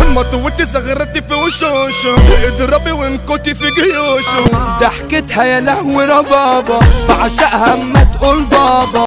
همط وانت زغرتي في وشوشه اضربي وانكتي في جيوشه ضحكتها يا لهوي ربابة بعشقها اما تقول بابا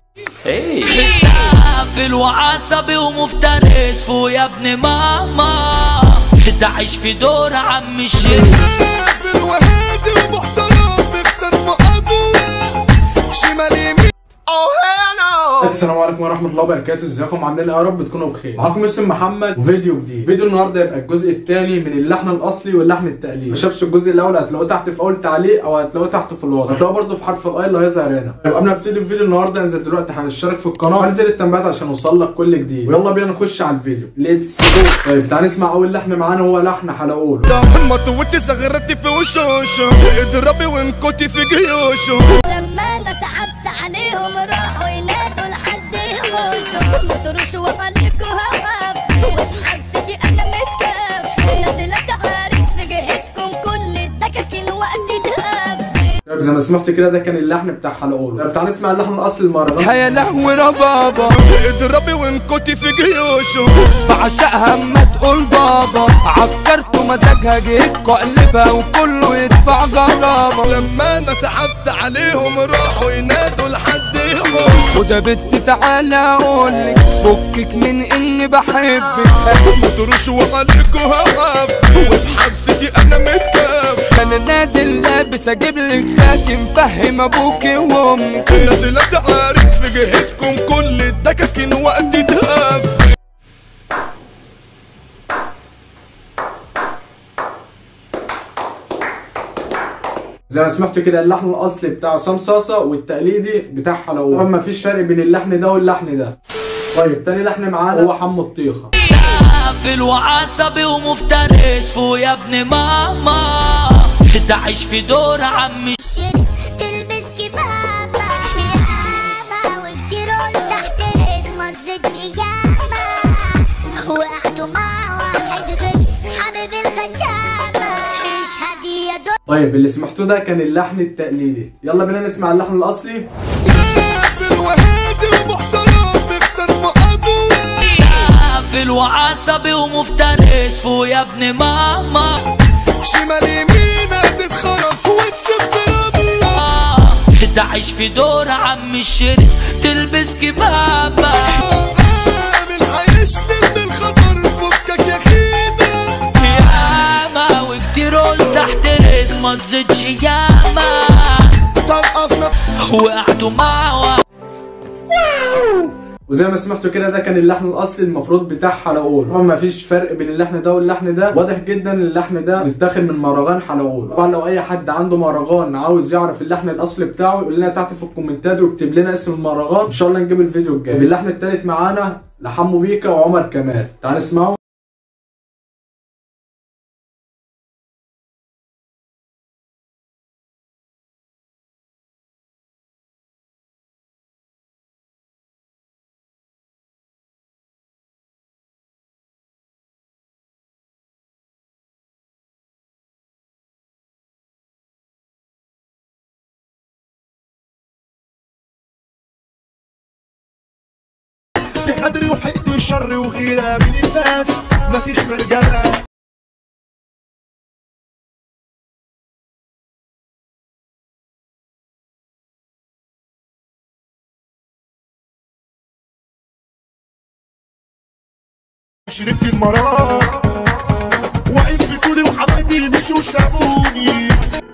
سافل وعصبي ومفترس فوق يا ابن ماما تعيش في دور عم الشيخ في الوهادي ومحترم بيختار مقابل شمال يمين السلام عليكم ورحمه الله وبركاته ازيكم عاملين ايه يا رب تكونوا بخير معاكم اسم محمد وفيديو جديد فيديو النهارده يبقى الجزء الثاني من اللحن الاصلي واللحن التقليدي ما شافش الجزء الاول هتلاقوه تحت في اول تعليق او هتلاقوه تحت في الوصف هتلاقوه برده في حرف الاي اللي هيظهر هنا طيب قبل ما نبتدي الفيديو النهارده انزل دلوقتي هنشترك في القناه وانزل التنبيهات عشان اوصل لك كل جديد ويلا بينا نخش على الفيديو ليتس جو طيب تعال نسمع اول لحن معانا هو لحن حلاقول ده همط وانت زغرتي في وشوشه اضربي وانكتي في جيوشه لما انا سحبت عليهم راحوا ينادوا لحد يغوشوا مطرش وخليكوا هواف وبحبستي انا متكاف الناس لا تعارف في جهتكم كل الدكاكين وقت دهاف طيب زي ما سمعت كده ده كان اللحن بتاع حلاقول طيب تعال نسمع اللحن الاصلي المره يا لهوي ربابة اضربي وانكتي في جيوشه بعشقها اما تقول بابا عكرت مزاجها جيت قلبها وكله يدفع غرامة لما انا سحبت عليهم راحوا ينادوا لحد يغوش وده بنت تعالى اقولك فكك من اني بحبك مطرش وعليكوا هواف وبحبستي انا متكاف انا نازل لابس اجيب لك خاتم فهم ابوكي وامك الناس لا تعارف في جهتكم كل الدكاكين وقت دهاف زي ما سمعتوا كده اللحن الاصلي بتاع عصام صاصا والتقليدي بتاع حلاوه طبعا مفيش فرق بين اللحن ده واللحن ده طيب تاني لحن معانا هو حمو الطيخه سافل وعصبي ومفترس فوق يا ابن ماما تعيش في دور عم شيت تلبس كبابة ياما والجيران تحت الاسم تزيدش ياما وقعتوا مع واحد غير حبيب الغشامة مش هدية دول طيب اللي سمعتوه ده كان اللحن التقليدي يلا بينا نسمع اللحن الاصلي في الوهادي ومحترم بيختار مقابل سافل وعصبي ومفترس فوق يا ابن ماما شمال يمين هتتخرب وتسيب في ربنا تعيش في دور عم الشرس تلبس كبابة قابل هيشتم الخطر فكك يا خيبة ياما وكتير قلت تحت رزق ما تزيدش ياما طلقة في نفسك وقعدوا مع واحد وزي ما سمعتوا كده ده كان اللحن الاصلي المفروض بتاع حلاقول طبعا مفيش فرق بين اللحن ده واللحن ده واضح جدا ان اللحن ده متاخد من مهرجان حلاقول طبعا لو اي حد عنده مهرجان عاوز يعرف اللحن الاصلي بتاعه يقول لنا تحت في الكومنتات ويكتب لنا اسم المهرجان ان شاء الله نجيب الفيديو الجاي اللحن التالت معانا لحمو بيكا وعمر كمال تعال نسمعه قدري وحقد والشر وغيرة من الناس مفيش مرجلة شربت المرار واقف في طولي وحبايبي مشوا سابوني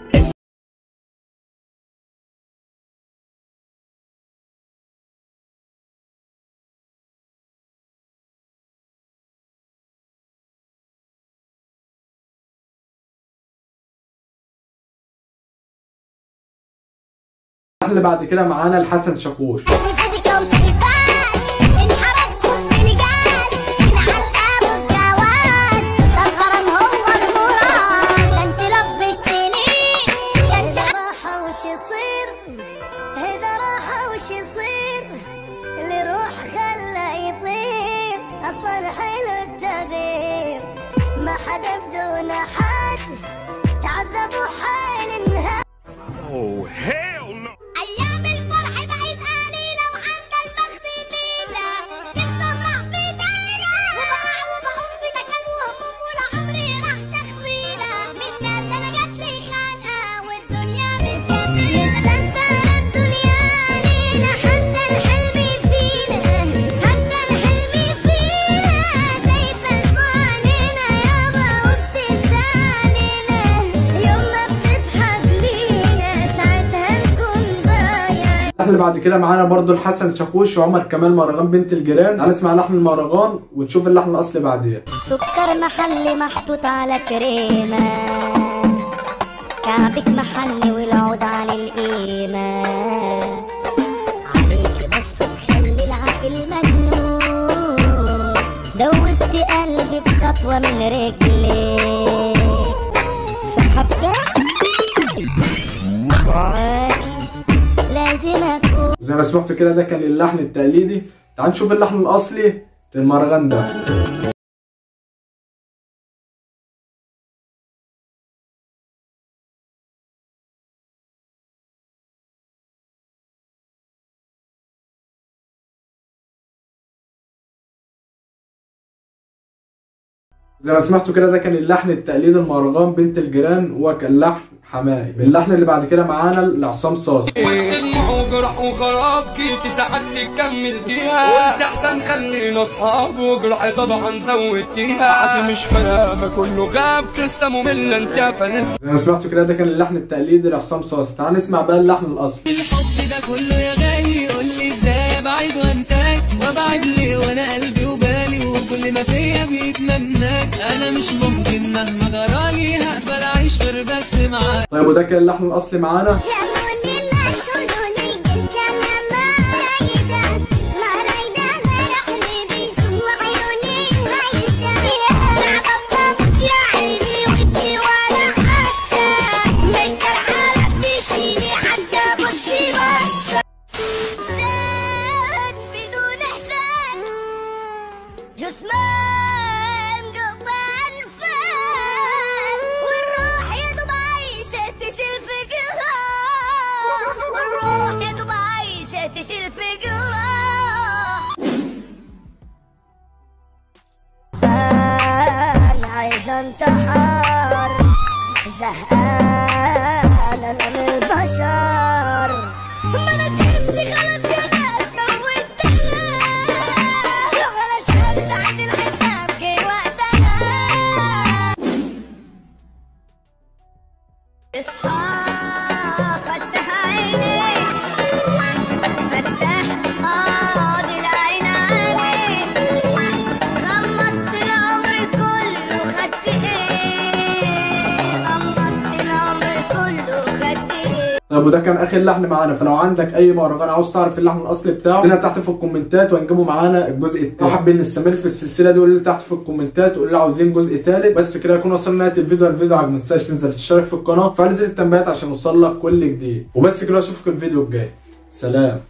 اللحن اللي بعد كده معانا لحسن شاكوش بحبك يا وشريفات انحرفكم بالجاز نعلقه بالجواز ده الغرام هو المراد ده انت لب السنين ده انت راح وش يصير هذا راح وش يصير اللي روح خلى يطير اصلا حلو التغيير ما حدا بدون حد تعذبوا حال النهار ايام الفرح بقت قليله وعند البخت ليله نفسهم راح في ليله وبقع وبقوم في تكل وهموم اللي بعد كده معانا برضو الحسن شاكوش وعمر كمال مهرجان بنت الجيران تعال نسمع لحن المهرجان ونشوف اللحن الاصلي بعديها سكر محلي محطوط على كريمة كعبك محلي والعود على القيمة عليك بس تخلي العقل مجنون دوبت قلبي بخطوة من رجليك سحبتك معاكي لازم اكون زي ما سمعتوا كده ده كان اللحن التقليدي تعال نشوف اللحن الاصلي للمهرجان ده زي ما سمعتوا كده ده كان اللحن التقليدي المهرجان بنت الجيران وهو كان لحن حماقي اللحن اللي بعد كده معانا لعصام صاصا دموع وجرح وخراب كيتي ساعات تكمل فيها قلت احسن خلينا اصحاب وجرح طبعا زودتيها عادي مش كلامك كله غاب قصه ممله انت فنان زي ما سمعتوا كده ده كان اللحن التقليدي لعصام صاصا تعال نسمع بقى اللحن الاصلي الحب ده كله يا غالي قول لي ازاي ابعد وانساك وابعد ليه وانا قلبي وبالي وكل ما فيا بيتمناك انا مش ممكن مهما جرالي هقبل اعيش غير بس معاك طيب وده كان اللحن الاصلي معانا جثمان قطع انفان والروح يا دوب عايشة تشيل فقرها والروح يا دوب عايشة تشيل فقرها أنا عايزة انتحر زهقان أنا من البشر ما أنا تعبت خلاص يا ناس موتها علشان ساعة الحساب جه وقتها اصحى فتح عينيك فتح قاضي العين عليك غمضت العمر كله خدت ايه غمضت العمر كله خدت ايه طيب وده كان اخر لحن معانا فلو عندك اي مهرجان عاوز تعرف اللحن الاصلي بتاعه هنا تحت في الكومنتات وهنجيبه معانا الجزء التاني لو حابين نستمر في السلسله دي قولوا لي تحت في الكومنتات قولوا لي عاوزين جزء ثالث بس كده يكون وصلنا نهايه الفيديو الفيديو عجبك ما تنساش تنزل تشترك في القناه وفعل زر التنبيهات عشان يوصل لك كل جديد وبس كده اشوفكم الفيديو الجاي سلام